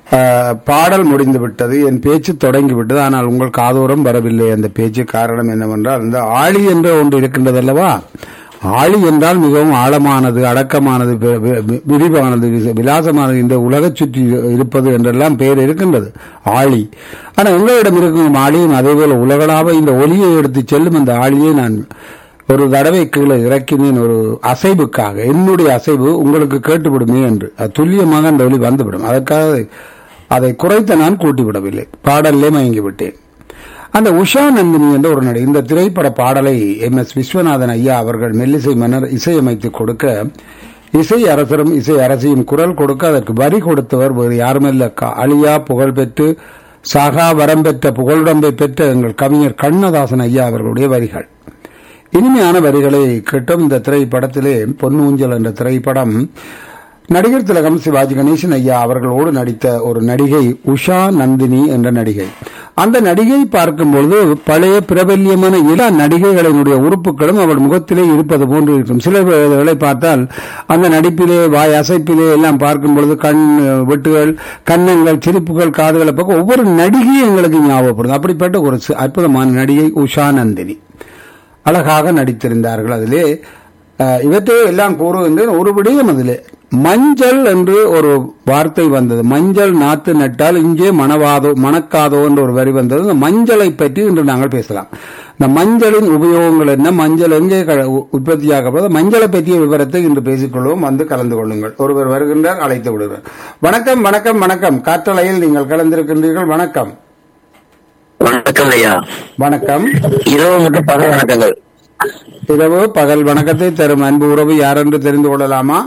அஹ், பாடல் முடிந்து விட்டது என் பேச்சு தொடங்கி விட்டது ஆனால் உங்கள் காதோரம் வரவில்லை அந்த பேச்சு காரணம் என்னவென்றால் இந்த ஆழி என்ற ஒன்று இருக்கின்றது அல்லவா ஆழி என்றால் மிகவும் ஆழமானது அடக்கமானது வி- வி- விரிவானது வி- விலாசமானது இந்த உலகச் சுற்றி இருப்பது என்றெல்லாம் பெயர் இருக்கின்றது ஆழி ஆனால் உங்களிடம் இருக்கும் ஆழியும் அதேபோல உலகளாவ இந்த ஒலியை எடுத்து செல்லும் அந்த ஆழியை நான் ஒரு தடவை கீழே இறக்கினேன் ஒரு அசைவுக்காக என்னுடைய அசைவு உங்களுக்கு கேட்டுவிடுமே என்று அது துல்லியமாக அந்த ஒலி வந்துவிடும் அதற்காக அதை குறைத்த நான் கூட்டிவிடவில்லை பாடல்லே மயங்கி விட்டேன் அந்த உஷா நந்தினி என்ற ஒரு நடி இந்த திரைப்பட பாடலை எம் எஸ் விஸ்வநாதன் ஐயா அவர்கள் மெல்லிசை மன்னர் இசையமைத்து கொடுக்க இசை அரசரும் இசை அரசியும் குரல் கொடுக்க அதற்கு வரி கொடுத்தவர் வேறு யாருமல்ல க- அழியா புகழ் பெற்று சாகா வரம் பெற்ற புகழுடம்பை பெற்ற எங்கள் கவிஞர் கண்ணதாசன் ஐயா அவர்களுடைய வரிகள் இனிமையான வரிகளை கேட்டோம் இந்த திரைப்படத்திலே பொன்னூஞ்சல் என்ற திரைப்படம் நடிகர் திலகம் சிவாஜி கணேசன் ஐயா அவர்களோடு நடித்த ஒரு நடிகை உஷா நந்தினி என்ற நடிகை அந்த நடிகை பார்க்கும்பொழுது பழைய பிரபல்யமான இள நடிகைகளினுடைய உறுப்புகளும் அவள் முகத்திலே இருப்பது போன்று இருக்கும் சில வேளைகளை பார்த்தால் அந்த நடிப்பிலே வாய் அசைப்பிலே எல்லாம் பார்க்கும் பொழுது கண் வெட்டுகள் கன்னங்கள் சிரிப்புகள் காதுகளை பார்க்க ஒவ்வொரு நடிகையும் எங்களுக்கு ஞாபகப்படும் அப்படிப்பட்ட ஒரு சி- அற்புதமான நடிகை உஷா நந்தினி அழகாக நடித்திருந்தார்கள் அதிலே அஹ், இவற்றை எல்லாம் கூறுகின்றேன் ஒரு விடயம் அதிலே மஞ்சள் என்று ஒரு வார்த்தை வந்தது மஞ்சள் நாத்து நட்டால் இங்கே மணவாதோ மணக்காதோ என்ற ஒரு வரி வந்தது இந்த மஞ்சளை பற்றி இன்று நாங்கள் பேசலாம் இந்த மஞ்சளின் உபயோகங்கள் என்ன மஞ்சள் எங்கே க- உ- உற்பத்தியாகப்படுது மஞ்சளை பற்றிய விவரத்தை இன்று பேசிக்கொள்வோம் வந்து கலந்து கொள்ளுங்கள் ஒருவர் வருகின்றார் அழைத்து விடுகிறார் வணக்கம் வணக்கம் வணக்கம் காற்றலையில் நீங்கள் கலந்திருக்கின்றீர்கள் வணக்கம் வணக்கம் ஐயா வணக்கம் இரவு மற்றும் பகல் வணக்கங்கள் இரவு பகல் வணக்கத்தை தரும் அன்பு உறவு யார் என்று தெரிந்து கொள்ளலாமா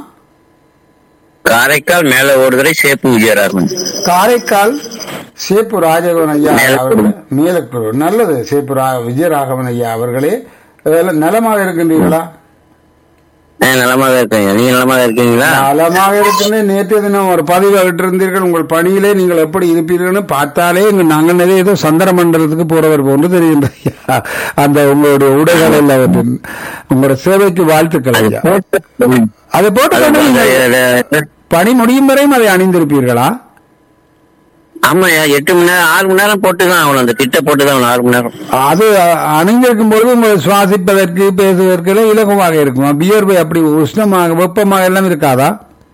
காரைக்கால் மேல ஒரு தடவை சேப்பு விஜயராகவன் காரைக்கால் சேப்பு ராஜகவன் ஐயா மேலக்குரு. அவர்கள் மேலக்குரு நல்லது சேப்பு ரா- விஜயராகவன் ஐயா அவர்களே அதெல்லாம் நலமாக இருக்கின்றீர்களா ஆ, நலமாக இருக்கேன் நீங்க நலமாக இருக்கீங்களா நலமாக இருக்கின்றேன் நேற்று தினம் ஒரு பதிவு விட்டிருந்தீர்கள் உங்கள் பணியிலே நீங்கள் எப்படி இருப்பீர்கள்னு பார்த்தாலே இங்கு நாங்கள் நிறைய ஏதோ சந்திர மண்டலத்துக்கு போறவர் போன்று தெரிகின்ற ஐயா. அந்த உங்களுடைய உடைகள் எல்லாவற்றின் உங்களுடைய சேவைக்கு வாழ்த்துக்கள் ஐயா அதை போட்டு நீங்கள் பணி முடியும் வரையும் அதை அணிந்திருப்பீர்களா ஆமாய்யா எட்டு மணி நேரம் ஆறு மணி நேரம் போட்டுதான் ஆகணும் அந்த திட்ட போட்டுதான் ஆகணும் ஆறு மணி நேரம் அது அ- அணிந்திருக்கும் பொழுது உங்கள் சுவாசிப்பதற்கு பேசுவதற்கு எல்லாம் இலகுவாக இருக்கும் வியர்வை அப்படி உஷ்ணமாக வெப்பமாக எல்லாம் இருக்காதா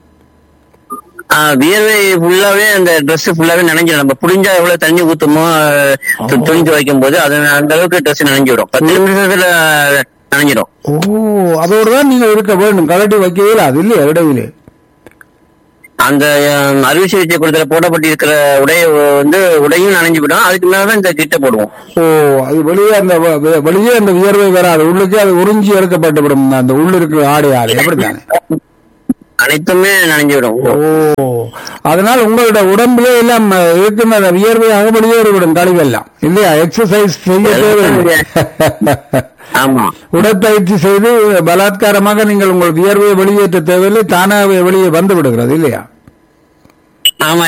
ஆ, வியர்வை ஃபுல்லாவே அந்த Dress ஃபுல்லாவே நனைஞ்சிடும் நம்ம புடிஞ்சா எவ்வளவு தண்ணி ஊத்துமோ து- துணி துவைக்கும் போது அது அந்த அளவுக்கு ட்ரெஸ் நனைஞ்சிடும் பத்து நிமிஷத்துல நனைஞ்சிடும் ஓ அதோடு தான் நீங்கள் இருக்க வேண்டும் கலட்டி வைக்கவே இல்லை அது இல்லையா இடையிலே அந்த அஹ், அறுவை சிகிச்சை கொடுத்துல போடப்பட்டு இருக்கிற உடைய வந்து உடையும் நனைஞ்சு விடும் அதுக்கு மேலதான் இந்த கிட்ட போடுவோம் ஓ அது வெளியே அந்த வ- வெ- வெளியே அந்த வியர்வை வராது உள்ளுக்கே அது உறிஞ்சி எடுக்கப்பட்டு விடும் அந்த உள்ள இருக்கிற ஆடை ஆடை அப்படித்தானே அனைத்துமே நனைஞ்சு விடும் ஓ அதனால் உங்களோட உடம்புல எல்லாம் அ, இருக்கின்ற அந்த வியர்வையாக வெளியேறிவிடும் கழிவெல்லாம் இல்லையா எக்ஸசைஸ் செய்ய தேவையில்லை ஆமா உடற்பயிற்சி செய்து பலாத்காரமாக நீங்கள் உங்கள் வியர்வையை வெளியேற்ற தேவையில்லை தானாகவே வெளியே வந்து விடுகிறது இல்லையா ஆமா